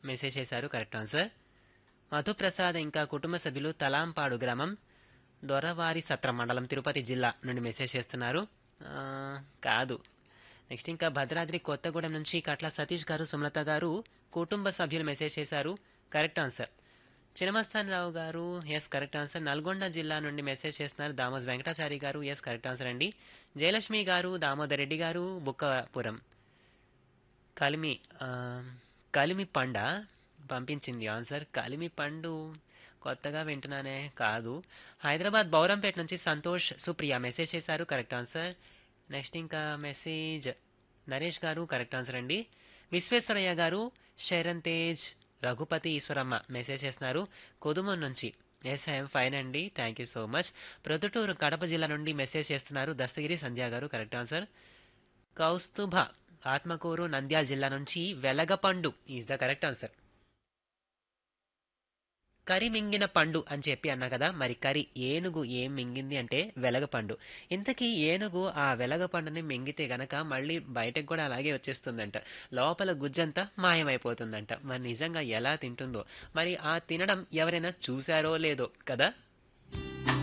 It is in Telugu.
మెసేజ్ చేశారు కరెక్ట్ ఆన్సర్ మధుప్రసాద్ ఇంకా కుటుంబ సభ్యులు తలాంపాడు గ్రామం దొరవారి సత్రం మండలం తిరుపతి జిల్లా నుండి మెసేజ్ చేస్తున్నారు ఆ, కాదు నెక్స్ట్ ఇంకా భద్రాద్రి కొత్తగూడెం నుంచి కట్ల సతీష్ గారు సుమలత గారు కుటుంబ సభ్యులు మెసేజ్ చేశారు కరెక్ట్ ఆన్సర్ చినమస్తాన్ రావు గారు ఎస్ కరెక్ట్ ఆన్సర్ నల్గొండ జిల్లా నుండి మెసేజ్ చేస్తున్నారు దామోజ్ వెంకటాచారి గారు ఎస్ కరెక్ట్ ఆన్సర్ అండి జయలక్ష్మి గారు దామోదర్ రెడ్డి గారు బుక్కపురం కలిమి ఆ, కలిమి పండ పంపించింది ఆన్సర్ కలిమి పండు కొత్తగా వింటున్నానే కాదు హైదరాబాద్ బౌరంపేట నుంచి సంతోష్ సుప్రియ మెసేజ్ చేశారు కరెక్ట్ ఆన్సర్ నెక్స్ట్ ఇంకా message Naresh garu correct answer అండి విశ్వేశ్వరయ్య గారు శరణ్ తేజ్ రఘుపతి ఈశ్వరమ్మ మెసేజ్ చేస్తున్నారు కొదుమన్ నుంచి ఎస్ ఐఎమ్ ఫైన్ అండి thank you so much Proddatur Kadapa జిల్లా నుండి మెసేజ్ చేస్తున్నారు దస్తగిరి సంధ్య గారు కరెక్ట్ ఆన్సర్ కౌస్తుభ ఆత్మకూరు నంద్యాల జిల్లా నుంచి వెలగపండు ఈజ్ ద కరెక్ట్ ఆన్సర్ కరి మింగిన పండు అని చెప్పి అన్నా కదా మరి కరి ఏనుగు ఏం మింగింది అంటే వెలగపండు ఇంతకీ ఏనుగు ఆ వెలగపండుని మింగితే గనక మళ్ళీ బయటకు కూడా అలాగే వచ్చేస్తుందంట లోపల గుజ్జంతా మాయమైపోతుందంట మరి నిజంగా ఎలా తింటుందో మరి ఆ తినడం ఎవరైనా చూశారో లేదో కదా